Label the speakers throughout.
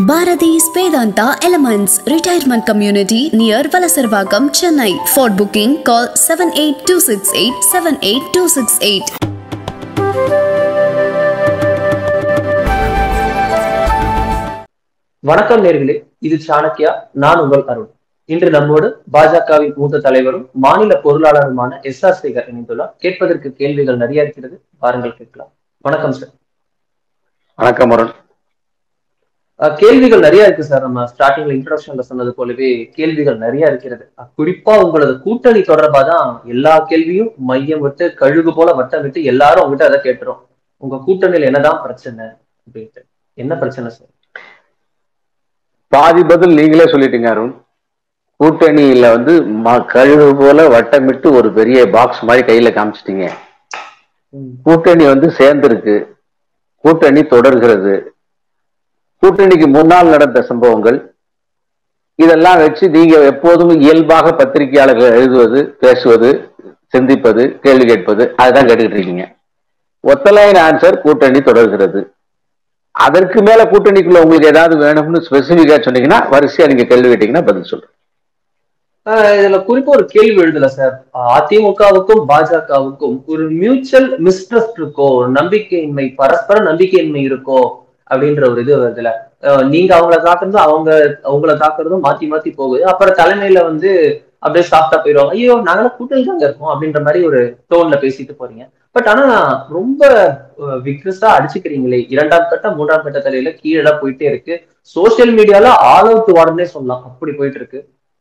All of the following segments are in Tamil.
Speaker 1: Bharati's Vedanta Elements Retirement Community near Valasarvagam, Chennai. For booking, call 78268 78268.
Speaker 2: வணக்கம் நேர்களே இது சாணக்கியா நான் உங்கள் அருண் இன்று நம்மோடு பாஜகவின் மூத்த தலைவரும் மாநில பொருளாளருமான எஸ் ஆர் சேகர் இணைந்துள்ளார் கேட்பதற்கு கேள்விகள் நிறைய இருக்கிறது வாருங்கள் கேட்கலாம் வணக்கம் சார்
Speaker 3: வணக்கம் அருண்
Speaker 2: அஹ் கேள்விகள் நிறைய இருக்கு சார் நம்ம ஸ்டார்டிங்ல இன்ட்ரோடக்ஷன்ல சொன்னது போலவே கேள்விகள் நிறைய இருக்கிறது அஹ் குறிப்பா உங்களது கூட்டணி தொடர்பா தான் எல்லா கேள்வியும் மையம் விட்டு கழுகு போல வட்டம் விட்டு எல்லாரும் உங்ககிட்ட அதை கேட்டுரும் உங்க கூட்டணியில என்னதான் பிரச்சனை அப்படின்ட்டு என்ன பிரச்சனை சார்
Speaker 3: பாதி பதில் நீங்களே சொல்லிட்டீங்க அருண் கூட்டணியில வந்து ம- கழுகு போல வட்டமிட்டு ஒரு பெரிய பாக்ஸ் மாதிரி கையில காமிச்சிட்டீங்க கூட்டணி வந்து சேர்ந்திருக்கு கூட்டணி தொடர்கிறது கூட்டணிக்கு முன்னால் நடந்த சம்பவங்கள் இதெல்லாம் வச்சு நீங்க எப்போதும் இயல்பாக பத்திரிகையாளர்கள் எழுதுவது பேசுவது சிந்திப்பது கேள்வி கேட்பது அதுதான் கேட்டுக்கிட்டு இருக்கீங்க ஒத்தலைன் ஆன்சர் கூட்டணி தொடர்கிறது அதற்கு மேல கூட்டணிக்குள்ள உங்களுக்கு ஏதாவது வேணும்னு ஸ்பெசிபிக்கா சொன்னீங்கன்னா வரிசையா நீங்க கேள்வி கேட்டீங்கன்னா பதில் சொல்றேன்
Speaker 2: ஆஹ் இதுல குறிப்பா ஒரு கேள்வி எழுதல சார் அதிமுகவுக்கும் பாஜகவுக்கும் ஒரு மியூச்சுவல் மிஸ்ட்ரஸ்ட் இருக்கோ ஒரு நம்பிக்கையின்மை பரஸ்பர நம்பிக்கையின்மை இருக்கோ அப்படின்ற ஒரு இது வருதுல ஆஹ் நீங்க அவங்கள தாக்குறதும் அவங்க அவங்கள தாக்குறதும் மாத்தி மாத்தி போகுது அப்புறம் தலைமையில வந்து அப்படியே சாஃப்டா போயிடுவாங்க ஐயோ நாங்களாம் கூட்டணி தாங்க இருக்கோம் அப்படின்ற மாதிரி ஒரு டோன்ல பேசிட்டு போறீங்க பட் ஆனா ரொம்ப விக்ரஸா அடிச்சுக்கிறீங்களே இரண்டாம் கட்ட மூன்றாம் கட்ட தலையில கீழே போயிட்டே இருக்கு சோசியல் மீடியால ஆல் அவுட் வார்டுனே சொல்லலாம் அப்படி போயிட்டு இருக்கு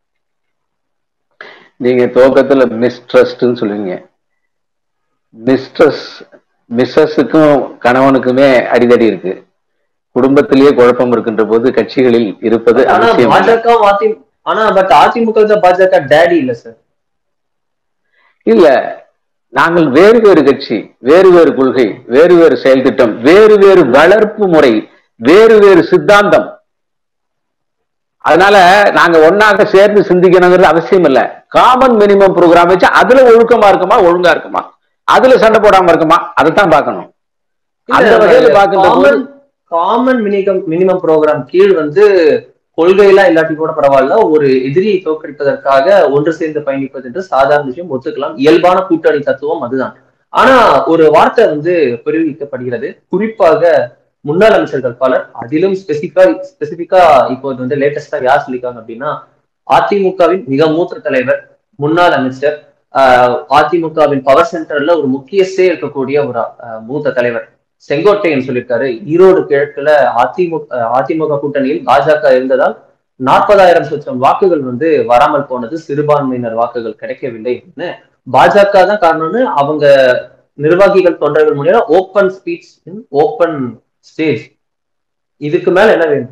Speaker 3: நீங்க துவக்கத்துல மிஸ்ட்ரஸ்ட்னு சொல்லுவீங்க மிஸ்ட்ரஸ் மிஸ்ஸஸுக்கும் கணவனுக்குமே அடிதடி இருக்கு குடும்பத்திலேயே குழப்பம் இருக்கின்ற போது கட்சிகளில் இருப்பது
Speaker 2: ஆனா
Speaker 3: அவசியம் இல்லை.
Speaker 2: பாஜக அதி ஆனா பட் அதிமுக தான் பாஜக டேடி இல்ல சார்
Speaker 3: இல்ல நாங்கள் வேறு வேறு கட்சி வேறு வேறு கொள்கை வேறு வேறு செயல் திட்டம் வேறு வேறு வளர்ப்பு முறை வேறு வேறு சித்தாந்தம் அதனால நாங்க ஒன்னாக சேர்ந்து சிந்திக்கணுங்கிறது அவசியம் இல்ல காமன் மினிமம் ப்ரோக்ராம் வச்சு அதுல ஒழுக்கமா இருக்குமா ஒழுங்கா இருக்குமா அதுல சண்டை போடாம இருக்குமா அதைத்தான் பார்க்கணும் அந்த வகையில பார்க்கின்ற போது
Speaker 2: common common minimum minimum program கீழ் வந்து கொள்கையெல்லாம் இல்லாட்டி கூட பரவாயில்ல ஒரு எதிரியை தோற்கடிப்பதற்காக ஒன்று சேர்ந்து பயணிப்பது என்று சாதாரண விஷயம் ஒத்துக்கலாம் இயல்பான கூட்டணி தத்துவம் அதுதான் ஆனா ஒரு வார்த்தை வந்து பிரயோகிக்கப்படுகிறது குறிப்பாக முன்னாள் அமைச்சர்கள் பலர் அதிலும் ஸ்பெசிஃபிக்கா ஸ்பெசிபிக்கா இப்போது வந்து லேட்டஸ்டா யார் சொல்லியிருக்காங்க அப்படின்னா அதிமுகவின் மிக மூத்த தலைவர் முன்னாள் அமைச்சர் ஆஹ் அதிமுகவின் பவர் சென்டர்ல ஒரு முக்கியஸ்டே இருக்கக்கூடிய ஒரு ஆஹ் மூத்த தலைவர் செங்கோட்டையன் சொல்லியிருக்காரு ஈரோடு கிழக்குல அதிமுக அதிமுக கூட்டணியில் பாஜக இருந்ததால் நாற்பதாயிரம் சொச்சம் வாக்குகள் வந்து வராமல் போனது சிறுபான்மையினர் வாக்குகள் கிடைக்கவில்லை அப்படின்னு பாஜக தான் காரணம்னு அவங்க நிர்வாகிகள் தொண்டர்கள் மூலியம் ஓப்பன் ஸ்பீச் ஓப்பன் ஸ்டேஜ் இதுக்கு மேல என்ன வேணும்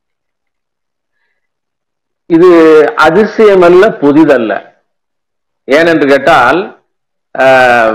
Speaker 3: இது அதிசயமல்ல புதிதல்ல ஏனென்று கேட்டால் ஆஹ்,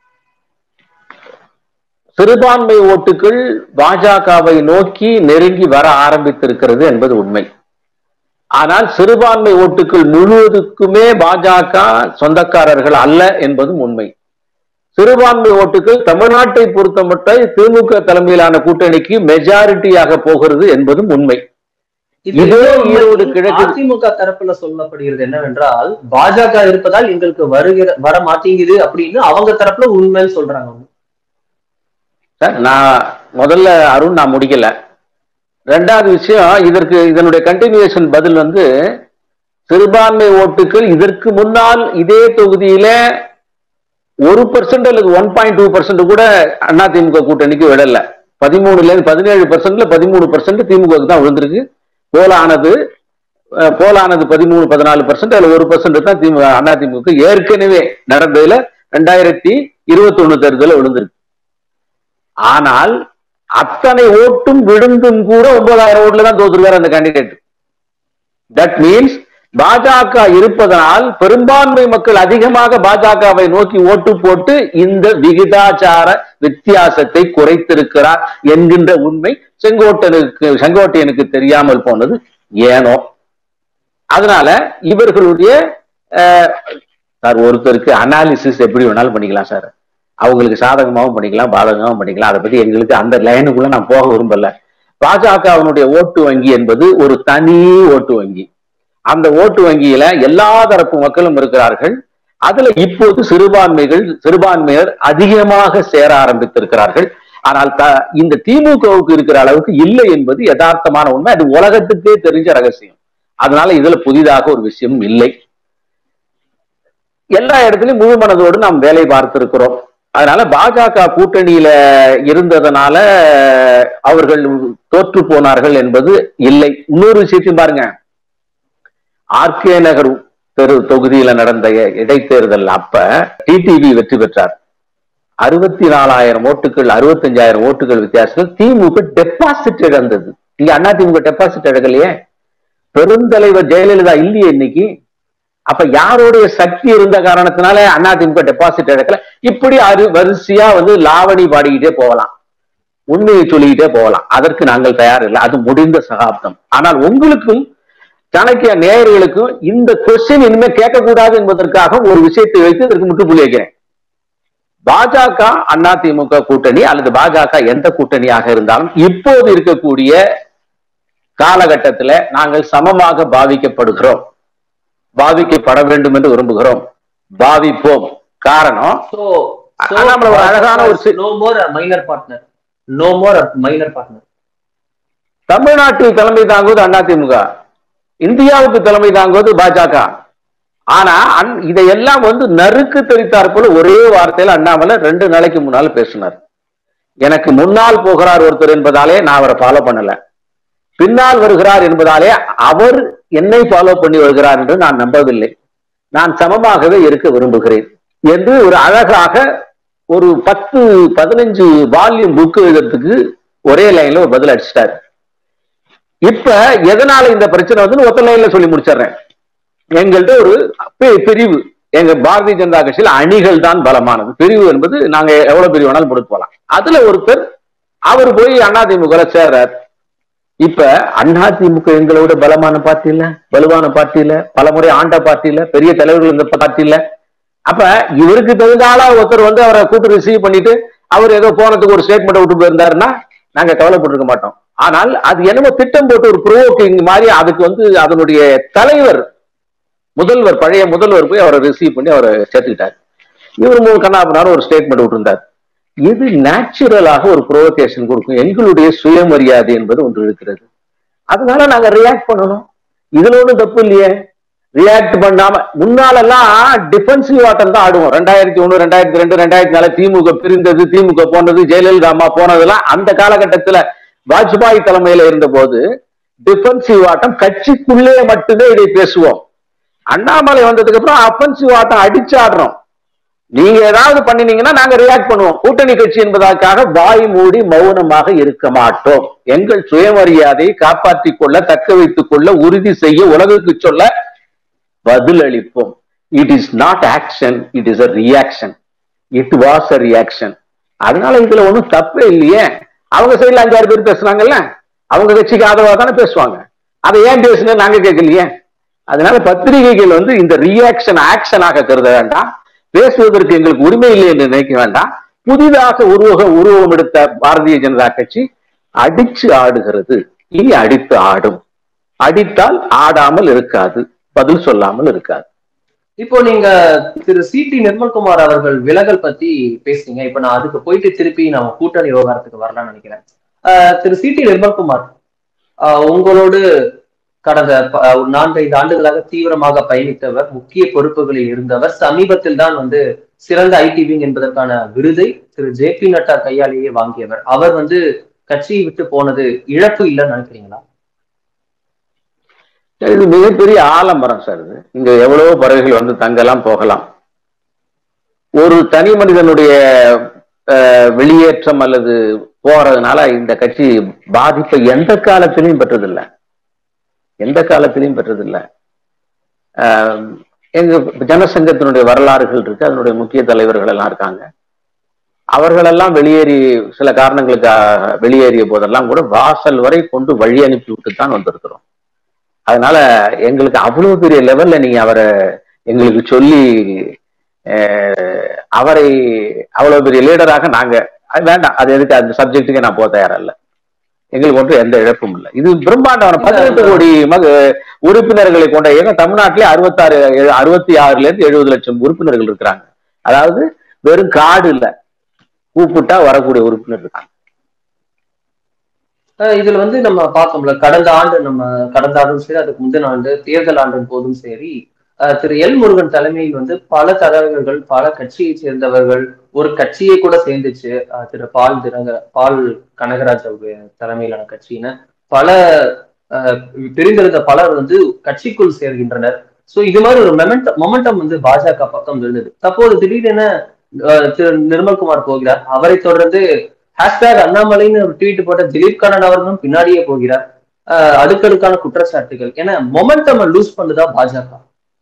Speaker 3: சிறுபான்மை ஓட்டுகள் பாஜகவை நோக்கி நெருங்கி வர ஆரம்பித்திருக்கிறது என்பது உண்மை ஆனால் சிறுபான்மை ஓட்டுகள் முழுவதுக்குமே பாஜக சொந்தக்காரர்கள் அல்ல என்பதும் உண்மை சிறுபான்மை ஓட்டுகள் தமிழ்நாட்டை பொறுத்தமட்டை திமுக தலைமையிலான கூட்டணிக்கு மெஜாரிட்டியாக போகிறது என்பதும் உண்மை
Speaker 2: இது
Speaker 3: இதே ஈரோடு கிழக்கு-
Speaker 2: அதிமுக தரப்புல சொல்லப்படுகிறது என்னவென்றால் பாஜக இருப்பதால் எங்களுக்கு வருகிற வர மாட்டேங்குது அப்படின்னு அவங்க தரப்புல உண்மைன்னு சொல்றாங்க
Speaker 3: சார் நான் முதல்ல அருண் நான் முடிக்கல ரெண்டாவது விஷயம் இதற்கு இதனுடைய கண்டினியூஷன் பதில் வந்து சிறுபான்மை ஓட்டுகள் இதற்கு முன்னால் இதே தொகுதியில ஒரு பர்சன்ட் அல்லது ஒன் பாயிண்ட் டூ பர்சன்ட் கூட அதிமுக கூட்டணிக்கு விடல பதிமூணுல இருந்து பதினேழு பர்சன்ட்ல பதிமூணு பர்சன்ட் திமுகவுக்கு தான் விழுந்திருக்கு போலானது அஹ், போலானது பதிமூணு பதினாலு பர்சன்ட் அதுல ஒரு பர்சன்ட் தான் திமுக அதிமுக ஏற்கனவே நடந்ததுல ரெண்டாயிரத்தி இருபத்தி ஒண்ணு தேர்தலில் விழுந்திருக்கு ஆனால் அத்தனை ஓட்டும் விழுந்தும் கூட ஒன்பதாயிரம் ஓட்டுல தான் தோத்துருக்காரு அந்த கேண்டிடேட் தட் மீன்ஸ் பாஜக இருப்பதனால் பெரும்பான்மை மக்கள் அதிகமாக பாஜகவை நோக்கி ஓட்டு போட்டு இந்த விகிதாச்சார வித்தியாசத்தை குறைத்திருக்கிறார் என்கின்ற உண்மை செங்கோட்டனுக்கு செங்கோட்டையனுக்கு தெரியாமல் போனது ஏனோ அதனால இவர்களுடைய அஹ், சார் ஒருத்தருக்கு அனாலிசிஸ் எப்படி வேணாலும் பண்ணிக்கலாம் சார் அவங்களுக்கு சாதகமாகவும் பண்ணிக்கலாம் பாதகமாகவும் பண்ணிக்கலாம் அதை பத்தி எங்களுக்கு அந்த லைனுக்குள்ள நான் போக விரும்பல பாஜகவினுடைய ஓட்டு வங்கி என்பது ஒரு தனி ஓட்டு வங்கி அந்த ஓட்டு வங்கியில எல்லா தரப்பு மக்களும் இருக்கிறார்கள் அதுல இப்போது சிறுபான்மைகள் சிறுபான்மையர் அதிகமாக சேர ஆரம்பித்திருக்கிறார்கள் ஆனால் த- இந்த திமுகவுக்கு இருக்கிற அளவுக்கு இல்லை என்பது யதார்த்தமான உண்மை அது உலகத்துக்கே தெரிஞ்ச ரகசியம் அதனால இதுல புதிதாக ஒரு விஷயம் இல்லை எல்லா இடத்துலயும் முழு மனதோடு நாம் வேலை பார்த்திருக்கிறோம் அதனால பாஜக கூட்டணியில இருந்ததனால அவர்கள் தோற்று போனார்கள் என்பது இல்லை இன்னொரு விஷயத்தையும் பாருங்க ஆர்கே நகர் தெரு தொகுதியில நடந்த இடைத்தேர்தல் அப்ப டிடிவி வெற்றி பெற்றார் அறுபத்தி நாலாயிரம் ஓட்டுகள் அறுபத்தஞ்சாயிரம் ஓட்டுகள் வித்தியாசத்தில் திமுக டெபாசிட் இழந்தது இங்க அண்ணா திமுக டெபாசிட் இழக்கலையே பெருந்தலைவர் ஜெயலலிதா இல்லையே இன்னைக்கு அப்ப யாருடைய சக்தி இருந்த காரணத்தினால அண்ணா திமுக டெபாசிட் இழக்கல இப்படி அரு வரிசையா வந்து லாவணி பாடிக்கிட்டே போகலாம் உண்மையை சொல்லிக்கிட்டே போகலாம் அதற்கு நாங்கள் தயார் இல்லை அது முடிந்த சகாப்தம் ஆனால் உங்களுக்கும் சாணக்கிய நேயர்களுக்கும் இந்த கொஸ்டின் இனிமே கேட்கக்கூடாது என்பதற்காக ஒரு விஷயத்தை வைத்து இதற்கு முற்றுப்புள்ளி வைக்கிறேன் பாஜக அண்ணா திமுக கூட்டணி அல்லது பாஜக எந்த கூட்டணியாக இருந்தாலும் இப்போது இருக்கக்கூடிய காலகட்டத்துல நாங்கள் சமமாக பாவிக்கப்படுகிறோம் பாவிக்கப்பட வேண்டும் என்று விரும்புகிறோம் பாவிப்போம் காரணம்
Speaker 2: So,
Speaker 3: அண்ணாமலை ஒரு அழகான ஒரு சி-
Speaker 2: no more a minor partner. No more a minor partner.
Speaker 3: தமிழ்நாட்டில் தலைமை தாங்குவது அதிமுக இந்தியாவுக்கு தலைமை தாங்குவது பாஜக ஆனா அன்- இதையெல்லாம் வந்து நறுக்கு தெரித்தார் போல ஒரே வார்த்தையில அண்ணாமலை ரெண்டு நாளைக்கு முன்னால பேசினார் எனக்கு முன்னால் போகிறார் ஒருத்தர் என்பதாலே நான் அவரை ஃபாலோ பண்ணல பின்னால் வருகிறார் என்பதாலே அவர் என்னை ஃபாலோ பண்ணி வருகிறார் என்று நான் நம்பவில்லை நான் சமமாகவே இருக்க விரும்புகிறேன் என்று ஒரு அழகாக ஒரு பத்து பதினஞ்சு வால்யூம் புக் எழுதுறதுக்கு ஒரே லைன்ல ஒரு பதில் அடிச்சிட்டாரு இப்ப எதனால இந்த பிரச்சனை வந்து ஒத்த லைன்ல சொல்லி முடிச்சிடுறேன் எங்கள்கிட்ட ஒரு பி- பிரிவு எங்க பாரதிய ஜனதா கட்சியில அணிகள் தான் பலமானது பிரிவு என்பது நாங்க எவ்வளவு பிரிவு வேணாலும் போட்டு போலாம் அதுல ஒருத்தர் அவர் போய் அதிமுக சேர்றார் இப்ப அதிமுக எங்களை விட பலமான பார்ட்டி இல்ல வலுவான பார்ட்டி இல்ல பலமுறை ஆண்ட பார்ட்டி இல்ல பெரிய தலைவர்கள் இந்த பார்ட்டி இல்ல அப்ப இவருக்கு தகுந்த ஆளா ஒருத்தர் வந்து அவரை கூப்பிட்டு ரிசீவ் பண்ணிட்டு அவர் ஏதோ போனதுக்கு ஒரு ஸ்டேட்மெண்ட் விட்டு போயிருந்தாருன்னா நாங்க கவலைப்பட்டிருக்க மாட்டோம் ஆனால் அது என்னமோ திட்டம் போட்டு ஒரு ப்ரோவோக்கிங் மாதிரி அதுக்கு வந்து அதனுடைய தலைவர் முதல்வர் பழைய முதல்வர் போய் அவரை ரிசீவ் பண்ணி அவரை சேர்த்துக்கிட்டார் இவர் மூணு கண்ணாபினாரும் ஒரு ஸ்டேட்மெண்ட் விட்டுருந்தார் இது நேச்சுரலாக ஒரு ப்ரோவோகேஷன் கொடுக்கும் எங்களுடைய சுயமரியாதை என்பது ஒன்று இருக்கிறது அதனால நாங்க ரியாக்ட் பண்ணணும் இதுல ஒண்ணும் தப்பு இல்லையே ரியாக்ட் பண்ணாம முன்னாலெல்லாம் டிஃபென்சிவ் ஆட்டம் தான் ஆடுவோம் ரெண்டாயிரத்தி ஒண்ணு ரெண்டாயிரத்தி ரெண்டு ரெண்டாயிரத்தி நாலு திமுக பிரிந்தது திமுக போனது ஜெயலலிதா அம்மா போனதெல்லாம் அந்த காலகட்டத்துல வாஜ்பாய் தலைமையில இருந்த போது டிஃபென்சிவ் ஆட்டம் கட்சிக்குள்ளே மட்டுமே இதை பேசுவோம் அண்ணாமலை வந்ததுக்கு அப்புறம் அஃபென்சிவ் ஆட்டம் அடிச்சு ஆடுறோம் நீங்க ஏதாவது பண்ணினீங்கன்னா நாங்க ரியாக்ட் பண்ணுவோம் கூட்டணி கட்சி என்பதற்காக வாய் மூடி மௌனமாக இருக்க மாட்டோம் எங்கள் சுயமரியாதையை காப்பாற்றிக் கொள்ள தக்க வைத்துக் கொள்ள உறுதி செய்ய உலகுக்கு சொல்ல பதிலளிப்போம் it is not action it is a reaction it was a reaction அதனால இதுல ஒண்ணும் தப்பே இல்லையே அவங்க சைடுல அஞ்சாறு பேர் பேசுனாங்கல்ல அவங்க கட்சிக்கு ஆதரவா தானே பேசுவாங்க அதை ஏன் பேசுனது நாங்க கேட்கலையே அதனால பத்திரிகைகள் வந்து இந்த ரியாக்ஷன் ஆக்ஷனாக கருத வேண்டாம் பேசுவதற்கு எங்களுக்கு உரிமை இல்லை என்று நினைக்க வேண்டாம் புதிதாக உருவக உருவம் எடுத்த பாரதிய ஜனதா கட்சி அடிச்சு ஆடுகிறது இனி அடித்து ஆடும் அடித்தால் ஆடாமல் இருக்காது பதில் சொல்லாமல் இருக்காது
Speaker 2: இப்போ நீங்க திரு சி டி நிர்மல்குமார் அவர்கள் விலகல் பத்தி பேசுனீங்க இப்ப நான் அதுக்கு போயிட்டு திருப்பி நம்ம கூட்டணி விவகாரத்துக்கு வரலாம்னு நினைக்கிறேன் ஆஹ் திரு சி டி நிர்மல்குமார் ஆஹ் உங்களோடு கடந்த ப- ஒரு நான்கைந்து ஆண்டுகளாக தீவிரமாக பயணித்தவர் முக்கிய பொறுப்புகளில் இருந்தவர் சமீபத்தில் தான் வந்து சிறந்த ஐடி விங் என்பதற்கான விருதை திரு ஜே பி நட்டா கையாலேயே வாங்கியவர் அவர் வந்து கட்சியை விட்டு போனது இழப்பு இல்லைன்னு நினைக்கிறீங்களா
Speaker 3: இது மிகப்பெரிய ஆலமரம் சார் இது இங்க எவ்வளவோ பறவைகள் வந்து தங்கலாம் போகலாம் ஒரு தனி மனிதனுடைய அஹ், வெளியேற்றம் அல்லது போறதுனால இந்த கட்சி பாதிப்பை எந்த காலத்திலையும் பெற்றதில்லை எந்த காலத்திலையும் பெற்றதில்லை ஆஹ், எங்க ஜனசங்கத்தினுடைய வரலாறுகள் இருக்கு அதனுடைய முக்கிய தலைவர்கள் எல்லாம் இருக்காங்க அவர்களெல்லாம் வெளியேறி சில காரணங்களுக்காக வெளியேறிய போதெல்லாம் கூட வாசல் வரை கொண்டு வழி அனுப்பி விட்டு தான் வந்திருக்கிறோம் அதனால எங்களுக்கு அவ்வளவு பெரிய லெவல்ல நீங்க அவரை எங்களுக்கு சொல்லி அஹ், அவரை அவ்வளவு பெரிய லீடராக நாங்க அது வேண்டாம் அது எதுக்கு அந்த சப்ஜெக்ட்டுக்கு நான் போக தயாரா இல்ல எங்களுக்கு ஒன்றும் எந்த இழப்பும் இல்லை இது பிரம்மாண்டமான பதினெட்டு கோடி மக உறுப்பினர்களை கொண்ட இயக்கம் தமிழ்நாட்டிலே அறுபத்தாறு அறுபத்தி ஆறுல இருந்து எழுபது லட்சம் உறுப்பினர்கள் இருக்கிறாங்க அதாவது வெறும் காடு இல்ல கூப்பிட்டா வரக்கூடிய உறுப்பினர் இருக்காங்க
Speaker 2: அஹ் இதுல வந்து நம்ம பார்த்தோம்ல கடந்த ஆண்டு நம்ம கடந்த ஆண்டும் சரி அதுக்கு முந்தின ஆண்டு தேர்தல் ஆண்டின் போதும் சரி அஹ் திரு எல் முருகன் தலைமையில் வந்து பல தலைவர்கள் பல கட்சியை சேர்ந்தவர்கள் ஒரு கட்சியை கூட சேர்ந்துச்சு அஹ் திரு பால் தினக பால் கனகராஜ் அவருடைய தலைமையிலான கட்சியின பல அஹ், பிரிந்திருந்த பலர் வந்து கட்சிக்குள் சேர்கின்றனர் சோ இது மாதிரி ஒரு மொமெண்டம் மொமெண்டம் வந்து பாஜக பக்கம் இருந்தது தற்போது திடீரென அஹ், திரு நிர்மல்குமார் போகிறார் அவரை தொடர்ந்து ஹேஷ்டாக் அண்ணாமலைன்னு ஒரு ட்வீட் போட்ட திலீப் கண்ணன் அவர்களும் பின்னாடியே போகிறார் அஹ், அடுக்கடுக்கான குற்றச்சாட்டுகள் ஏன்னா மொமெண்டம் லூஸ் பண்ணுதா பாஜக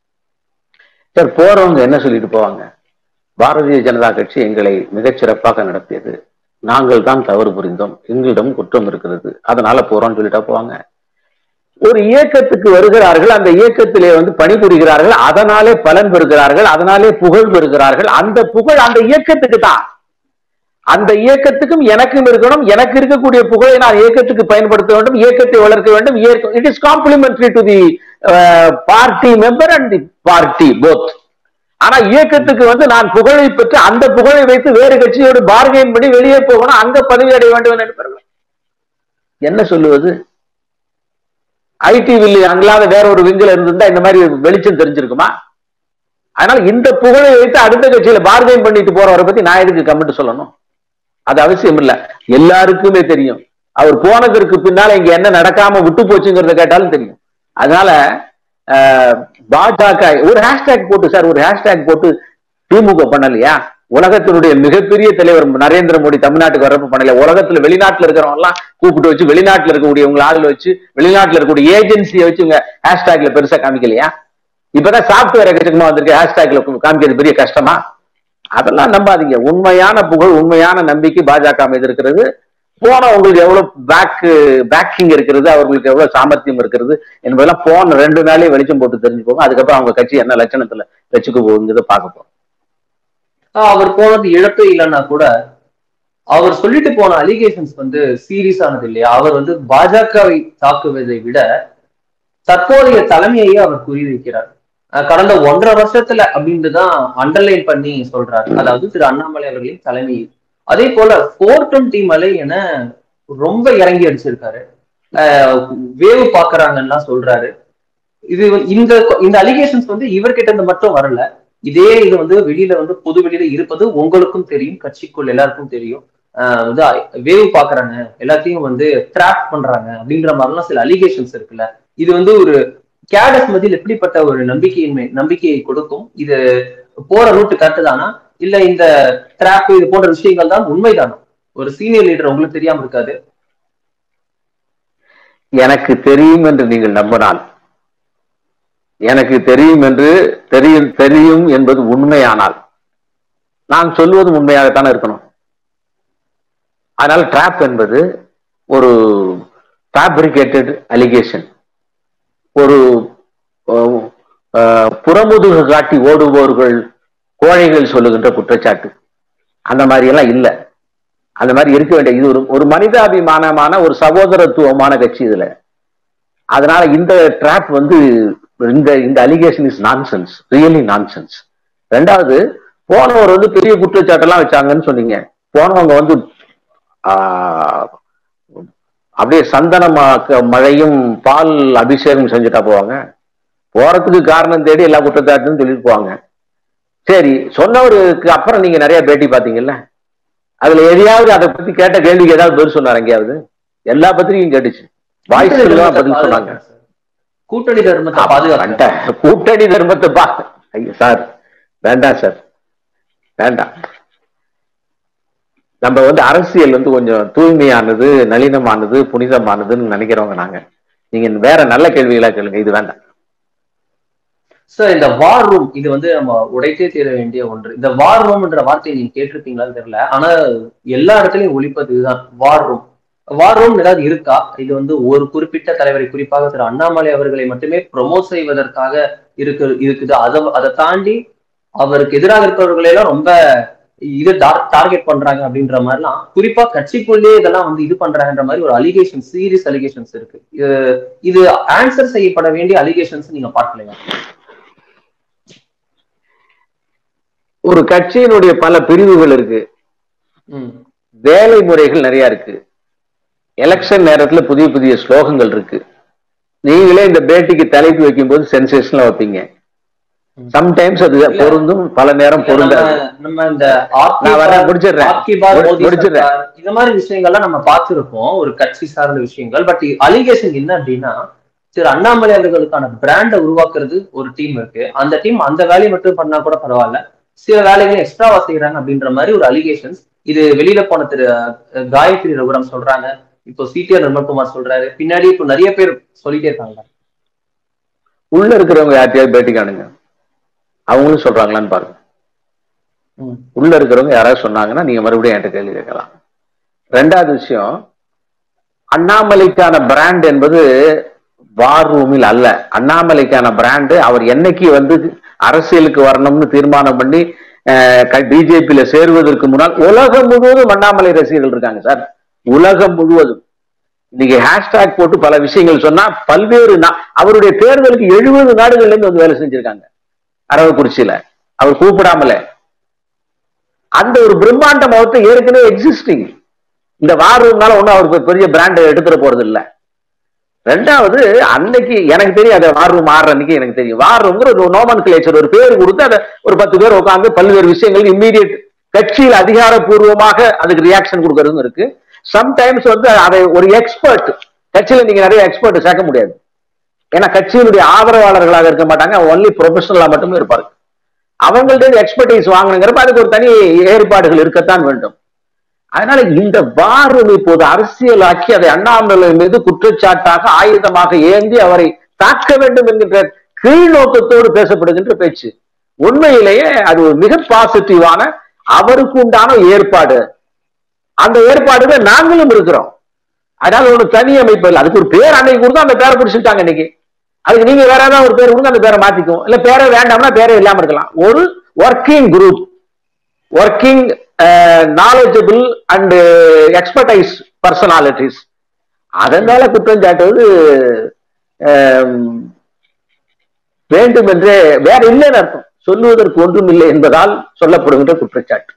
Speaker 3: சார் போறவங்க என்ன சொல்லிட்டு போவாங்க பாரதிய ஜனதா கட்சி எங்களை மிகச் சிறப்பாக நடத்தியது நாங்கள் தான் தவறு புரிந்தோம் எங்களிடம் குற்றம் இருக்கிறது அதனால போறோம்னு சொல்லிட்டா போவாங்க ஒரு இயக்கத்துக்கு வருகிறார்கள் அந்த இயக்கத்திலே வந்து பணிபுரிகிறார்கள் அதனாலே பலன் பெறுகிறார்கள் அதனாலே புகழ் பெறுகிறார்கள் அந்த புகழ் அந்த இயக்கத்துக்கு தான் அந்த இயக்கத்துக்கும் எனக்கும் இருக்கணும் எனக்கு இருக்கக்கூடிய புகழை நான் இயக்கத்துக்கு பயன்படுத்த வேண்டும் இயக்கத்தை வளர்க்க வேண்டும் it is complementary to the party member and the party both ஆனா இயக்கத்துக்கு வந்து நான் புகழை பெற்று அந்த புகழை வைத்து வேறு கட்சியோடு பார்கெயின் பண்ணி வெளியே போகணும் அங்க பதவி அடைய வேண்டும் என்று நினைப்பார்கள். என்ன சொல்லுவது ஐடி வில்லு அங்களாத வேற ஒரு விங்கில இருந்திருந்தா இந்த மாதிரி வெளிச்சம் தெரிஞ்சிருக்குமா அதனால இந்த புகழை வைத்து அடுத்த கட்சியில பார்கெயின் பண்ணிட்டு போறவரை பத்தி நான் எதுக்கு கமெண்ட் சொல்லணும் அது அவசியம் இல்ல எல்லாருக்குமே தெரியும் அவர் போனதற்கு பின்னால இங்க என்ன நடக்காம விட்டு போச்சுங்கிறத கேட்டாலும் தெரியும் அதனால ஆஹ், பாஜக ஒரு ஹேஷ்டேக் போட்டு சார் ஒரு ஹேஷ்டேக் போட்டு திமுக பண்ணலையா உலகத்தினுடைய மிகப்பெரிய தலைவர் நரேந்திர மோடி தமிழ்நாட்டுக்கு வரப்ப பண்ணல உலகத்துல வெளிநாட்டுல இருக்கிறவங்க எல்லாம் கூப்பிட்டு வச்சு வெளிநாட்டுல இருக்கக்கூடியவங்க ஆளுல வச்சு வெளிநாட்டுல இருக்கக்கூடிய ஏஜென்சியை வச்சு இவங்க ஹேஷ்டேக்ல பெருசா காமிக்கலையா இப்பதான் சாப்ட்வேர் எக்கச்சக்கமா வந்திருக்கு ஹேஷ்டேக்ல காமிக்கிறது பெரிய கஷ்டமா அதெல்லாம் நம்பாதீங்க உண்மையான புகழ் உண்மையான நம்பிக்கை பாஜக மீது இருக்கிறது போன உங்களுக்கு எவ்வளவு பேக் பேக்கிங் இருக்கிறது அவர்களுக்கு எவ்வளவு சாமர்த்தியம் இருக்கிறது என்பதெல்லாம் போன ரெண்டு நாளே வெளிச்சம் போட்டு தெரிஞ்சுக்கோங்க அதுக்கப்புறம் அவங்க கட்சி என்ன லட்சணத்துல வச்சுக்க போகுங்கிறத பார்க்க போறோம்
Speaker 2: ஆஹ் அவர் போனது இழப்பே இல்லைன்னா கூட அவர் சொல்லிட்டு போன அலிகேஷன்ஸ் வந்து சீரியஸ் ஆனது இல்லையா அவர் வந்து பாஜகவை தாக்குவதை விட தற்போதைய தலைமையையே அவர் குறிவைக்கிறார் அஹ் கடந்த ஒன்றரை வருஷத்துல அப்படின்னு தான் அண்டர்லைன் பண்ணி சொல்றாரு அதாவது திரு அண்ணாமலை அவர்களின் தலைமையில் அதே போல போர் டுவெண்ட்டி மலை என ரொம்ப இறங்கி அடிச்சிருக்காரு அஹ் வேவு பாக்குறாங்கன்னா சொல்றாரு இது வந்து- இந்த இந்த அலிகேஷன்ஸ் வந்து இவர்கிட்ட இருந்து மட்டும் வரல இதே இது வந்து வெளியில வந்து பொது வெளியில இருப்பது உங்களுக்கும் தெரியும் கட்சிக்குள் எல்லாருக்கும் தெரியும் ஆஹ் வந்து வேவு பாக்குறாங்க எல்லாத்தையும் வந்து ட்ராப் பண்றாங்க அப்படின்ற மாதிரிலாம் சில அலிகேஷன்ஸ் இருக்குல்ல இது வந்து ஒரு கேடஸ் மத்தியில் எப்படிப்பட்ட ஒரு நம்பிக்கையின்மை நம்பிக்கையை கொடுக்கும் இது போற ரூட் கரெக்ட் தானா இல்ல இந்த ட்ராப் இது போன்ற விஷயங்கள் தான் உண்மைதானா ஒரு சீனியர் லீடர் உங்களுக்கு தெரியாம இருக்காது
Speaker 3: எனக்கு தெரியும் என்று நீங்கள் நம்பினால் எனக்கு தெரியும் என்று தெரியும் தெரியும் என்பது உண்மையானால் நான் சொல்வதும் உண்மையாகத்தானே இருக்கணும் அதனால ட்ராப் என்பது ஒரு ஃபேப்ரிகேட்டட் அலிகேஷன் ஒரு அஹ், அஹ், புறமுதுகு காட்டி ஓடுபவர்கள் கோழைகள் சொல்லுகின்ற குற்றச்சாட்டு அந்த மாதிரி எல்லாம் இல்லை அந்த மாதிரி இருக்க வேண்டிய இது ஒரு ஒரு மனிதாபிமானமான ஒரு சகோதரத்துவமான கட்சி இதுல அதனால இந்த ட்ராப் வந்து இந்த இந்த allegation is nonsense really nonsense ரெண்டாவது போனவர் வந்து பெரிய குற்றச்சாட்டெல்லாம் வச்சாங்கன்னு சொன்னீங்க போனவங்க வந்து ஆஹ், அப்படியே சந்தனமாக்க மழையும் பால் அபிஷேகம் செஞ்சுட்டா போவாங்க போறதுக்கு காரணம் தேடி எல்லா குற்றச்சாட்டுன்னு சொல்லிட்டு போவாங்க சரி சொன்னவருக்கு அப்புறம் நீங்க நிறைய பேட்டி பாத்தீங்கல்ல அதுல எதையாவது அதை பத்தி கேட்ட கேள்விக்கு ஏதாவது பதில் சொன்னார் எங்கேயாவது எல்லா பத்திரிகையும் கேட்டுச்சு வாய்ஸ் எல்லாம் பதில் சொன்னாங்க
Speaker 2: கூட்டணி தர்மத்தை பாதுகாக்க
Speaker 3: வந்துட்டேன். கூட்டணி தர்மத்தை பா ஐயோ சார் வேண்டாம் சார் வேண்டாம் நம்ம வந்து அரசியல் வந்து கொஞ்சம் தூய்மையானது நளினமானது புனிதமானதுன்னு நினைக்கிறவங்க நாங்க நீங்க வேற நல்ல கேள்விகளா கேளுங்க இது வேண்டாம்
Speaker 2: சார் இந்த வார் ரூம் இது வந்து நம்ம உடைத்தே தீர வேண்டிய ஒன்று இந்த வார் ரூம்ன்ற வார்த்தையை நீங்க கேட்டிருப்பீங்களான்னு தெரியல ஆனா எல்லா இடத்துலயும் ஒழிப்பது இதுதான் வார் ரூம் வார் ரூம் ஏதாவது இருக்கா இது வந்து ஒரு குறிப்பிட்ட தலைவரை குறிப்பாக திரு அண்ணாமலை அவர்களை மட்டுமே ப்ரொமோட் செய்வதற்காக இருக்கு இருக்குது அதை அதை தாண்டி அவருக்கு எதிராக இருப்பவர்களை எல்லாம் ரொம்ப இது டார்கெட் பண்றாங்க அப்படின்ற மாதிரிலாம் குறிப்பா கட்சிக்குள்ளே இதெல்லாம் வந்து இது பண்றாங்கன்ற மாதிரி ஒரு அலிகேஷன் சீரியஸ் அலிகேஷன்ஸ் இருக்கு இது- இது ஆன்சர் செய்யப்பட வேண்டிய அலிகேஷன்ஸ் நீங்க பார்க்கலையா
Speaker 3: ஒரு கட்சியினுடைய பல பிரிவுகள் இருக்கு
Speaker 2: ம்
Speaker 3: வேலை முறைகள் நிறைய இருக்கு எலெக்ஷன் நேரத்துல புதிய புதிய ஸ்லோகங்கள் இருக்கு நீங்களே இந்த பேட்டிக்கு தலைப்பு வைக்கும்போது சென்சேஷன்ல வைப்பீங்க சம்டைம்ஸ் அது பொருந்தும் பல நேரம் பொருந்தாது
Speaker 2: நம்ம- நம்ம இந்த ஆப்கி
Speaker 3: நான் வரேன்,
Speaker 2: பார்,
Speaker 3: முடிச்சிடுறேன்.
Speaker 2: ஆப்கி பார்,
Speaker 3: முடி-
Speaker 2: மோடி
Speaker 3: முடிச்சிடுறேன்.
Speaker 2: சர்க்கார், இந்த மாதிரி விஷயங்கள்லாம் நம்ம பார்த்திருக்கோம் ஒரு கட்சி சார்ந்த விஷயங்கள் பட் அலிகேஷன் என்ன அப்படின்னா திரு அண்ணாமலை அவர்களுக்கான பிராண்டை உருவாக்குறது ஒரு டீம் இருக்கு அந்த டீம் அந்த வேலையை மட்டும் பண்ணா கூட பரவாயில்ல சில வேலைகளை எக்ஸ்ட்ராவா செய்யறாங்க அப்படின்ற மாதிரி ஒரு அலிகேஷன்ஸ் இது வெளியில போன திரு அஹ், காயத்ரி ரகுராம் சொல்றாங்க இப்போ சிடிஆர் நிர்மல்குமார் சொல்றாரு பின்னாடி இப்போ நிறைய பேர் சொல்லிட்டே இருக்காங்க
Speaker 3: உள்ள இருக்கிறவங்க யார்ட்டையாவது பேட்டி காணுங்க அவங்களும் சொல்றாங்களான்னு பாருங்க
Speaker 2: ம்.
Speaker 3: உள்ள இருக்கிறவங்க யாராவது சொன்னாங்கன்னா நீங்க மறுபடியும் என்கிட்ட கேள்வி கேட்கலாம் ரெண்டாவது விஷயம் அண்ணாமலைக்கான பிராண்ட் என்பது வார் ரூமில் அல்ல அண்ணாமலைக்கான பிராண்டு அவர் என்னைக்கு வந்து அரசியலுக்கு வரணும்னு தீர்மானம் பண்ணி பிஜேபியில சேருவதற்கு முன்னால் உலகம் முழுவதும் அண்ணாமலை ரசிகர்கள் இருக்காங்க சார் உலகம் முழுவதும் இன்னைக்கு ஹேஷ்டாக் போட்டு பல விஷயங்கள் சொன்னா பல்வேறு நா- அவருடைய தேர்தலுக்கு எழுபது நாடுகள்ல இருந்து வந்து வேலை செஞ்சிருக்காங்க அரவக்குறிச்சியில அவர் கூப்பிடாமல அந்த ஒரு பிரம்மாண்ட முகத்தை ஏற்கனவே எக்ஸிஸ்டிங் இந்த வாரம்னால ஒண்ணும் அவருக்கு பெரிய பிராண்ட் எடுத்துட போறது இல்ல ரெண்டாவது அன்னைக்கு எனக்கு தெரியும் அதை வார் ரூம் ஆடுற அன்னைக்கு எனக்கு தெரியும் வார் ரூம்ங்கிற ஒரு நோமன் கிளேச்சர் ஒரு பேர் கொடுத்து அதை ஒரு பத்து பேர் உட்காந்து பல்வேறு விஷயங்கள் இம்மீடியட் கட்சியில் அதிகாரப்பூர்வமாக அதுக்கு ரியாக்ஷன் கொடுக்கறதும் இருக்கு சம்டைம்ஸ் வந்து அதை ஒரு எக்ஸ்பர்ட் கட்சியில நீங்க நிறைய எக்ஸ்பர்ட் சேர்க்க முடியாது ஏன்னா கட்சியினுடைய ஆதரவாளர்களாக இருக்க மாட்டாங்க ஒன்லி ப்ரொஃபஷனலா மட்டுமே இருப்பாரு அவங்கள்ட்ட எக்ஸ்பர்டைஸ் வாங்கணுங்கிறப்ப அதுக்கு ஒரு தனி ஏற்பாடுகள் இருக்கத்தான் வேண்டும் அதனால இந்த வாரம் இப்போது அரசியலாக்கி அதை அண்ணாமலை மீது குற்றச்சாட்டாக ஆயுதமாக ஏந்தி அவரை தாக்க வேண்டும் என்கின்ற கீழ் நோக்கத்தோடு பேசப்படுகின்ற பேச்சு உண்மையிலேயே அது ஒரு மிக பாசிட்டிவான அவருக்கு உண்டான ஏற்பாடு அந்த ஏற்பாடுல நாங்களும் இருக்கிறோம் அதனால ஒரு தனி அமைப்பு இல்லை அதுக்கு ஒரு பேர் அன்னைக்கு கொடுத்தா அந்த பேரை பிடிச்சிட்டாங்க இன்னைக்கு அதுக்கு நீங்க வேற ஏதாவது ஒரு பேர் கொடுங்க அந்த பேரை மாத்திக்கும் இல்ல பேரே வேண்டாம்னா பேரே இல்லாம இருக்கலாம் ஒரு working group working knowledgeable and expertise personalities அதனால குற்றம் சாட்டுவது ஆம், வேண்டுமென்றே வேற இல்லைன்னு அர்த்தம் சொல்லுவதற்கு ஒன்றும் இல்லை என்பதால் சொல்லப்படுகின்ற குற்றச்சாட்டு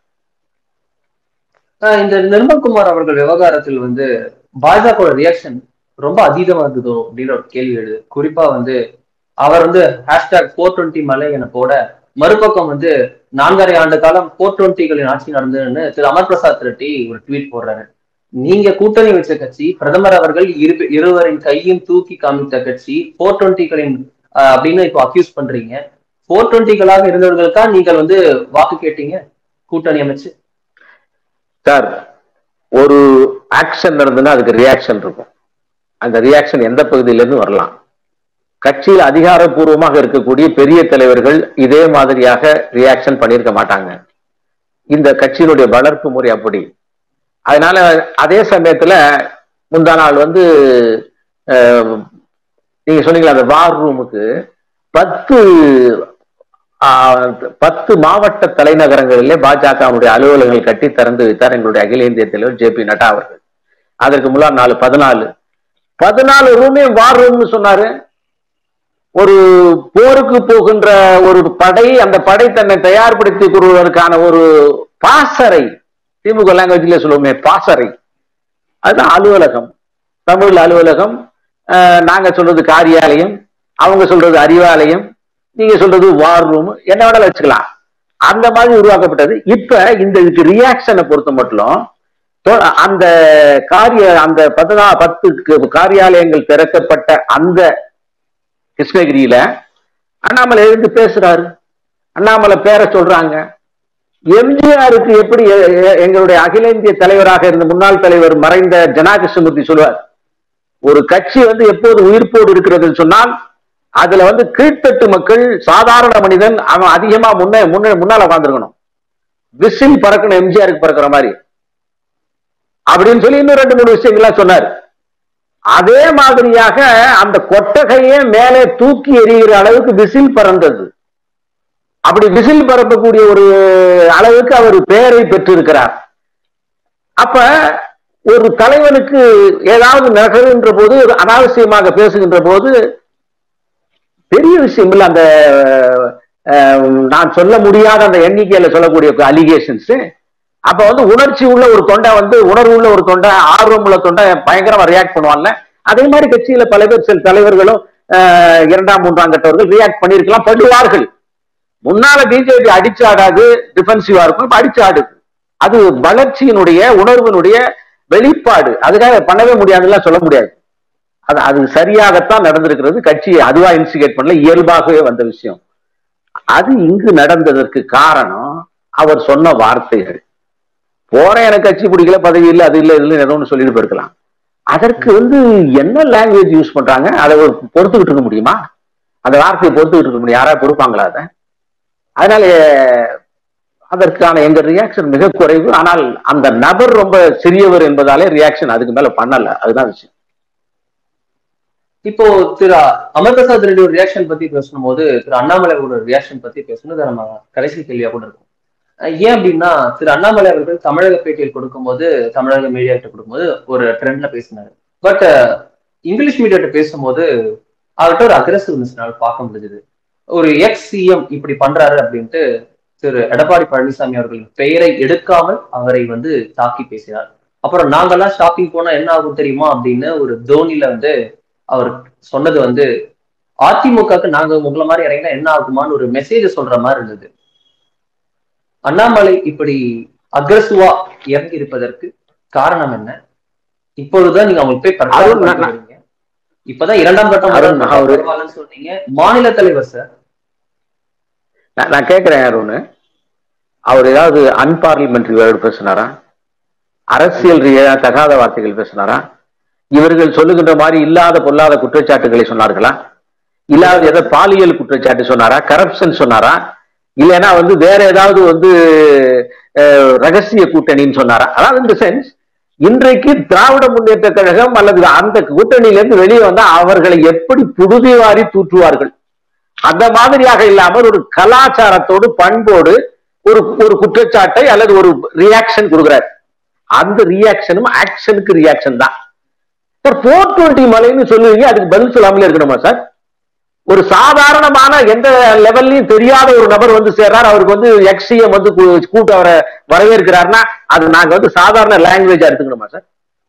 Speaker 2: ஆஹ் இந்த நிர்மல்குமார் அவர்கள் விவகாரத்தில் வந்து பாஜக ரியாக்ஷன் ரொம்ப அதீதமா இருந்ததோ அப்படின்னு ஒரு கேள்வி எழுது குறிப்பா வந்து அவர் வந்து ஹேஷ்டாக் ஃபோர் டுவெண்ட்டி மலை என போட மறுபக்கம் வந்து நான்கரை ஆண்டு காலம் ஃபோர் டுவெண்ட்டிகளின் ஆட்சி நடந்ததுன்னு திரு அமர் பிரசாத் ரெட்டி ஒரு ட்வீட் போடுறாரு நீங்க கூட்டணி வச்ச கட்சி பிரதமர் அவர்கள் இரு இருவரின் கையும் தூக்கி காமித்த கட்சி ஃபோர் டுவெண்ட்டிகளின் அப்படின்னு இப்போ அக்யூஸ் பண்றீங்க ஃபோர் டுவெண்ட்டிகளாக இருந்தவர்களுக்கா நீங்கள் வந்து வாக்கு கேட்டீங்க கூட்டணி அமைச்சு
Speaker 3: சார் ஒரு ஆக்ஷன் நடந்ததுன்னா அதுக்கு ரியாக்ஷன் இருக்கும் அந்த ரியாக்ஷன் எந்த பகுதியிலிருந்து வரலாம் கட்சியில் அதிகாரப்பூர்வமாக இருக்கக்கூடிய பெரிய தலைவர்கள் இதே மாதிரியாக ரியாக்ஷன் பண்ணியிருக்க மாட்டாங்க இந்த கட்சியினுடைய வளர்ப்பு முறை அப்படி அதனால அதே சமயத்துல முந்தா நாள் வந்து அஹ், நீங்க சொன்னீங்களா அந்த வார் ரூமுக்கு பத்து ஆஹ், பத்து மாவட்ட தலைநகரங்களிலே பாஜகவுடைய அலுவலகங்கள் கட்டி திறந்து வைத்தார் எங்களுடைய அகில இந்திய தலைவர் ஜே பி நட்டா அவர்கள் அதற்கு முன்னாள் நாலு பதினாலு பதினாலு ரூமே வார் ரூம்னு சொன்னாரு ஒரு போருக்கு போகின்ற ஒரு படை அந்த படை தன்னை தயார்படுத்தி கொள்வதற்கான ஒரு பாசறை திமுக லாங்குவேஜ்ல சொல்லுவோமே பாசறை அதுதான் அலுவலகம் தமிழ் அலுவலகம் அஹ், நாங்க சொல்றது காரியாலயம் அவங்க சொல்றது அறிவாலயம் நீங்க சொல்றது வார் ரூம் என்ன வேணாலும் வச்சுக்கலாம் அந்த மாதிரி உருவாக்கப்பட்டது இப்ப இந்த இதுக்கு ரியாக்ஷனை பொறுத்த மட்டும் தொ- அந்த காரிய அந்த பதினா பத்து கு- காரியாலயங்கள் திறக்கப்பட்ட அந்த கிருஷ்ணகிரியில அண்ணாமலை எழுந்து பேசுறாரு அண்ணாமலை பேரை சொல்றாங்க எம்ஜிஆருக்கு எப்படி எ- எ- எங்களுடைய அகில இந்திய தலைவராக இருந்த முன்னாள் தலைவர் மறைந்த ஜனா கிருஷ்ணமூர்த்தி சொல்லுவார் ஒரு கட்சி வந்து எப்போது உயிர்ப்போடு இருக்கிறதுன்னு சொன்னால் அதுல வந்து கீழ்த்தட்டு மக்கள் சாதாரண மனிதன் அவன் அதிகமா முன்ன முன்ன முன்னால உட்காந்துருக்கணும் விசில் பறக்கணும் எம்ஜிஆருக்கு பறக்கிற மாதிரி அப்படின்னு சொல்லி இன்னும் ரெண்டு மூணு விஷயங்கள்லாம் சொன்னார் அதே மாதிரியாக அந்த கொட்டகையே மேலே தூக்கி எறிகிற அளவுக்கு விசில் பறந்தது அப்படி விசில் பரப்பக்கூடிய ஒரு அளவுக்கு அவர் பெயரை பெற்றிருக்கிறார் அப்ப ஒரு தலைவனுக்கு ஏதாவது நகருகின்ற போது அனாவசியமாக பேசுகின்ற போது பெரிய விஷயம் இல்லை அந்த அஹ், நான் சொல்ல முடியாத அந்த எண்ணிக்கையில சொல்லக்கூடிய அலிகேஷன்ஸ் அப்ப வந்து உணர்ச்சி உள்ள ஒரு தொண்டை வந்து உணர்வு உள்ள ஒரு தொண்டை ஆர்வம் உள்ள தொண்டை பயங்கரமா ரியாக்ட் பண்ணுவான்ல அதே மாதிரி கட்சியில பல பேர் சில தலைவர்களும் அஹ், இரண்டாம் மூன்றாம் கட்டவர்கள் ரியாக்ட் பண்ணியிருக்கலாம் பண்ணுவார்கள் முன்னால பிஜேபி அடிச்சு ஆடாது டிஃபென்சிவா இருக்கும் இப்ப அடிச்சு ஆடுது அது வளர்ச்சியினுடைய உணர்வினுடைய வெளிப்பாடு அதுக்காக பண்ணவே முடியாதுலாம் சொல்ல முடியாது அது அது சரியாகத்தான் நடந்திருக்கிறது கட்சி அதுவா இன்சிகேட் பண்ணல இயல்பாகவே வந்த விஷயம் அது இங்கு நடந்ததற்கு காரணம் அவர் சொன்ன வார்த்தைகள் போறேன் எனக்கு கட்சி பிடிக்கல பதவி இல்லை அது இல்லை இதுல ஏதோ ஒன்று சொல்லிட்டு போயிருக்கலாம் அதற்கு வந்து என்ன லாங்குவேஜ் யூஸ் பண்றாங்க அதை ஒரு பொறுத்துக்கிட்டு இருக்க முடியுமா அந்த வார்த்தையை பொறுத்துக்கிட்டு இருக்க முடியும் யாராவது பொறுப்பாங்களா அதை அதனால அதற்கான எங்க ரியாக்ஷன் மிக குறைவு ஆனால் அந்த நபர் ரொம்ப சிறியவர் என்பதாலே ரியாக்ஷன் அதுக்கு மேல பண்ணல அதுதான் விஷயம்
Speaker 2: இப்போ திரு அமர்பிரசாத் ரெட்டி ஒரு ரியாக்ஷன் பத்தி பேசணும்போது திரு அண்ணாமலையோட ரியாக்ஷன் பத்தி பேசணும் இதை நம்ம கடைசி கேள்வியா கூட இருக்கும் அஹ் ஏன் அப்படின்னா திரு அண்ணாமலை அவர்கள் தமிழக பேட்டியில் கொடுக்கும்போது தமிழக மீடியா கிட்ட கொடுக்கும்போது ஒரு ட்ரெண்ட்ல பேசினாரு பட் இங்கிலீஷ் மீடியா கிட்ட பேசும்போது அவர்கிட்ட ஒரு அக்ரசிவ்னஸ் பார்க்க முடிஞ்சது ஒரு எக்ஸ் சிஎம் இப்படி பண்றாரு அப்படின்ட்டு திரு எடப்பாடி பழனிசாமி அவர்களின் பெயரை எடுக்காமல் அவரை வந்து தாக்கி பேசினார் அப்புறம் நாங்கெல்லாம் ஷாப்பிங் போனா என்ன ஆகும் தெரியுமா அப்படின்னு ஒரு தோனில வந்து அவர் சொன்னது வந்து அதிமுகக்கு நாங்க உங்களை மாதிரி இறங்கினா என்ன ஆகுமான்னு ஒரு மெசேஜ் சொல்ற மாதிரி இருந்தது அண்ணாமலை இப்படி அக்ரஸிவா இறங்கி இருப்பதற்கு காரணம் என்ன இப்பொழுதுதான் நீங்க அவங்களுக்கு போய் பிரச்சாரம்
Speaker 3: அருண்,
Speaker 2: பண்ணிட்டு
Speaker 3: நான்-
Speaker 2: வரீங்க. இப்பதான் இரண்டாம் கட்டம்
Speaker 3: அருண்,
Speaker 2: மூன்றாம் கட்டம்
Speaker 3: அவரு-
Speaker 2: பரவாயில்லன்னு சொன்னீங்க மாநில தலைவர் சார்
Speaker 3: நான் நான் கேட்கிறேன் அருண் அவர் ஏதாவது அன்பார்லிமெண்ட்ரி வேர்டு பேசினாரா அரசியல் ரீதியா தகாத வார்த்தைகள் பேசினாரா இவர்கள் சொல்லுகின்ற மாதிரி இல்லாத பொல்லாத குற்றச்சாட்டுகளை சொன்னார்களா இல்லாத ஏதோ பாலியல் குற்றச்சாட்டு சொன்னாரா கரப்ஷன் சொன்னாரா இல்லைன்னா வந்து வேற ஏதாவது வந்து அஹ், ரகசிய கூட்டணின்னு சொன்னாரா அதாவது இந்த சென்ஸ் இன்றைக்கு திராவிட முன்னேற்ற கழகம் அல்லது அந்த கூட்டணியிலிருந்து வெளியே வந்தா அவர்களை எப்படி புழுதி வாரி தூற்றுவார்கள் அந்த மாதிரியாக இல்லாமல் ஒரு கலாச்சாரத்தோடு பண்போடு ஒரு ஒரு குற்றச்சாட்டை அல்லது ஒரு ரியாக்ஷன் கொடுக்கிறார் அந்த ரியாக்ஷனும் ஆக்ஷனுக்கு ரியாக்ஷன் தான் சார் போர் டுவெண்ட்டி மலைன்னு சொல்லுவீங்க அதுக்கு பதில் சொல்லாமலே இருக்கணுமா சார் ஒரு சாதாரணமான எந்த லெவல்லையும் தெரியாத ஒரு நபர் வந்து சேர்றார் அவருக்கு வந்து எக்ஸிஎம் வந்து கூ- கூட்டு அவரை வரவேற்கிறாருன்னா அது நாங்க வந்து சாதாரண லாங்குவேஜா எடுத்துக்கணுமா சார்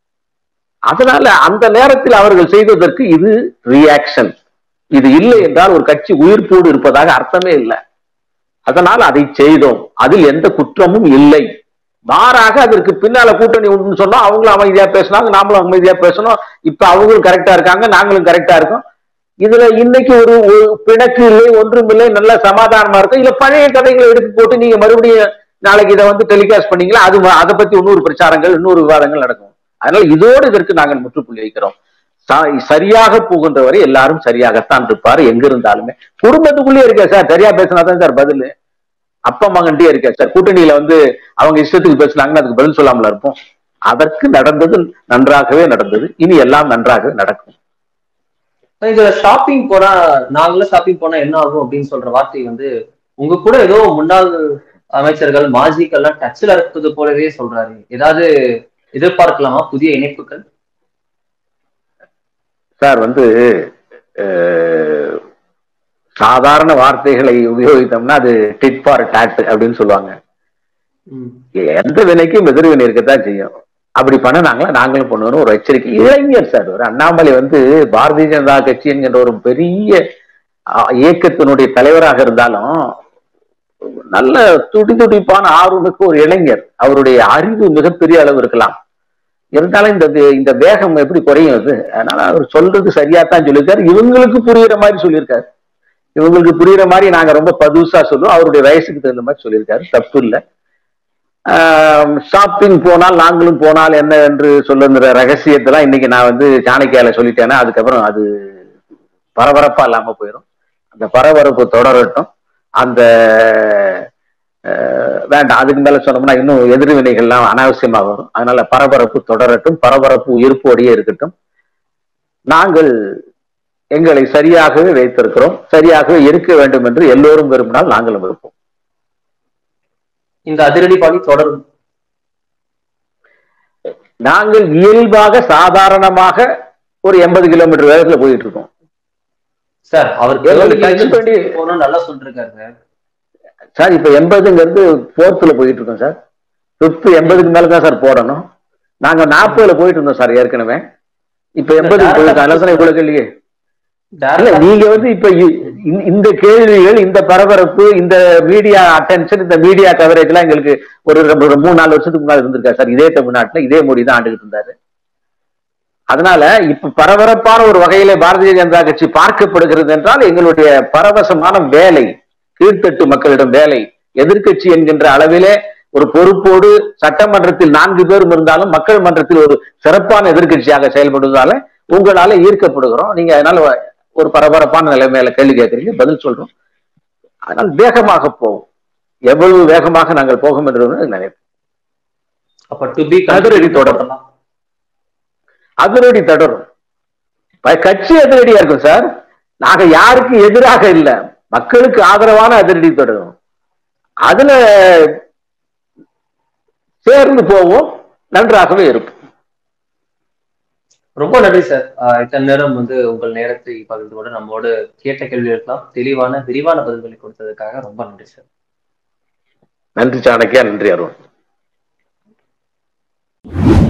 Speaker 3: அதனால அந்த நேரத்தில் அவர்கள் செய்ததற்கு இது ரியாக்ஷன் இது இல்லை என்றால் ஒரு கட்சி உயிர்ப்போடு இருப்பதாக அர்த்தமே இல்லை அதனால் அதை செய்தோம் அதில் எந்த குற்றமும் இல்லை மாறாக அதற்கு பின்னால கூட்டணி உண்டுன்னு சொன்னோம் அவங்களும் அமைதியா பேசினாங்க நாமளும் அமைதியா பேசணும் இப்ப அவங்களும் கரெக்டா இருக்காங்க நாங்களும் கரெக்டா இருக்கோம் இதுல இன்னைக்கு ஒரு ஒரு பிணக்கு இல்லை ஒன்றும் இல்லை நல்ல சமாதானமா இருக்கும் இல்ல பழைய கதைகளை எடுத்து போட்டு நீங்க மறுபடியும் நாளைக்கு இதை வந்து டெலிகாஸ்ட் பண்ணீங்களா அது அதை பத்தி இன்னொரு பிரச்சாரங்கள் இன்னொரு விவாதங்கள் நடக்கும் அதனால இதோடு இதற்கு நாங்கள் முற்றுப்புள்ளி வைக்கிறோம் ச- சரியாக போகின்ற வரை எல்லாரும் சரியாகத்தான் இருப்பாரு எங்க இருந்தாலுமே குடும்பத்துக்குள்ளே இருக்கா சார் சரியா பேசினா தான் சார் பதில் அப்பா மகன்டே இருக்கா சார் கூட்டணியில வந்து அவங்க இஷ்டத்துக்கு பேசினாங்கன்னா அதுக்கு பதில் சொல்லாமல இருப்போம் அதற்கு நடந்தது நன்றாகவே நடந்தது இனி எல்லாம் நன்றாக நடக்கும்
Speaker 2: இதுல ஷாப்பிங் போனா நாங்களும் ஷாப்பிங் போனா என்ன ஆகும் அப்படின்னு சொல்ற வார்த்தை வந்து உங்க கூட ஏதோ முன்னாள் அமைச்சர்கள் மாஜிக்கெல்லாம் டச்ல இருப்பது போலவே சொல்றாரு ஏதாவது எதிர்பார்க்கலாமா புதிய இணைப்புகள்
Speaker 3: சார் வந்து அஹ், சாதாரண வார்த்தைகளை உபயோகித்தோம்னா அது டிட் ஃபார் டாட் அப்படின்னு சொல்லுவாங்க
Speaker 2: ம்.
Speaker 3: எந்த வினைக்கும் எதிர்வினை இருக்கத்தான் செய்யும் அப்படி பண்ணனாங்களா நாங்களும் பண்ணுவோம் ஒரு எச்சரிக்கை இளைஞர் சார் ஒரு அண்ணாமலை வந்து பாரதிய ஜனதா கட்சி என்கின்ற ஒரு பெரிய அஹ், இயக்கத்தினுடைய தலைவராக இருந்தாலும் நல்ல துடி துடிப்பான ஆர்வமிக்க ஒரு இளைஞர் அவருடைய அறிவு மிகப்பெரிய அளவு இருக்கலாம் இருந்தாலும் இந்த வே- இந்த வேகம் எப்படி குறையும் அது அதனால அவர் சொல்றது சரியா தான் சொல்லியிருக்காரு இவங்களுக்கு புரியுற மாதிரி சொல்லியிருக்காரு இவங்களுக்கு புரியுற மாதிரி நாங்க ரொம்ப பதுசா சொல்லுவோம் அவருடைய வயசுக்கு தகுந்த மாதிரி சொல்லியிருக்காரு தப்பு இல்லை ஷாப்பிங் போனால் நாங்களும் போனால் என்ன என்று சொல்லுங்கிற ரகசியத்தெல்லாம் இன்னைக்கு நான் வந்து சாணக்கியால சொல்லிட்டேன்னா அதுக்கப்புறம் அது பரபரப்பா இல்லாம போயிடும் அந்த பரபரப்பு தொடரட்டும் அந்த அஹ், வேண்டாம் அதுக்கு மேல சொன்னோம்னா இன்னும் எதிர்வினைகள்லாம் அனாவசியமா வரும் அதனால பரபரப்பு தொடரட்டும் பரபரப்பு இருப்போடையே இருக்கட்டும் நாங்கள் எங்களை சரியாகவே வைத்திருக்கிறோம் சரியாகவே இருக்க வேண்டும் என்று எல்லோரும் விரும்பினால் நாங்களும் இருப்போம்
Speaker 2: இந்த அதிரடி பாணி தொடரும்
Speaker 3: நாங்கள் இயல்பாக சாதாரணமாக ஒரு எண்பது கிலோமீட்டர் வேகத்துல போயிட்டு இருக்கோம்
Speaker 2: சார் அவர்
Speaker 3: எங்களுக்கு touch பண்ணி-
Speaker 2: போகணும் நல்லா சொல்லிருக்காரு சார்
Speaker 3: சார் இப்ப எண்பதுங்கிறது போர்த்துல போயிட்டு இருக்கோம் சார் ஃபிஃப்த் எண்பதுக்கு மேல தான் சார் போடணும் நாங்க நாற்பதுல போயிட்டு இருந்தோம் சார் ஏற்கனவே இப்ப எண்பதுக்கு போயிருக்கோம் அதனால தான் இவ்வளவு கேள்வி இல்ல
Speaker 2: Direct-
Speaker 3: நீங்க வந்து இப்ப இ- இந்த- இந்த கேள்விகள் இந்த பரபரப்பு இந்த மீடியா அட்டென்ஷன் இந்த மீடியா கவரேஜ் எல்லாம் எங்களுக்கு ஒரு ரெண்டு- ஒரு மூணு நாலு வருஷத்துக்கு முன்னாடி இருந்திருக்கா சார் இதே தமிழ்நாட்டுல இதே மோடி தான் ஆண்டுகிட்டு இருந்தாரு அதனால இப்ப பரபரப்பான ஒரு வகையிலே பாரதிய ஜனதா கட்சி பார்க்கப்படுகிறது என்றால் எங்களுடைய பரவசமான வேலை கீழ்த்தட்டு மக்களிடம் வேலை எதிர்க்கட்சி என்கின்ற அளவிலே ஒரு பொறுப்போடு சட்டமன்றத்தில் நான்கு பேரும் இருந்தாலும் மக்கள் மன்றத்தில் ஒரு சிறப்பான எதிர்க்கட்சியாக செயல்படுவதால உங்களால ஈர்க்கப்படுகிறோம் நீங்க அதனால ஒரு பரபரப்பான நிலைமையில கேள்வி கேட்கறீங்க பதில் சொல்றோம் அதனால் வேகமாக போகும் எவ்வளவு வேகமாக நாங்கள் போகும் என்று நினைப்போம்
Speaker 2: அப்ப டு பி
Speaker 3: அதிரடி தொடரும். அதிரடி தொடரும் ப- கட்சி அதிரடியா இருக்கும் சார் நாங்க யாருக்கு எதிராக இல்ல மக்களுக்கு ஆதரவான அதிரடி தொடரும் அதுல சேர்ந்து போவோம் நன்றாகவே இருக்கும்
Speaker 2: ரொம்ப நன்றி சார் ஆஹ் இத்தனை நேரம் வந்து உங்கள் நேரத்தை பகிர்ந்து கொண்டு நம்மோடு கேட்ட கேள்விகளுக்கெல்லாம் தெளிவான விரிவான பதில்களை கொடுத்ததுக்காக ரொம்ப நன்றி சார்
Speaker 3: நன்றி சாணக்கியா நன்றி அருண்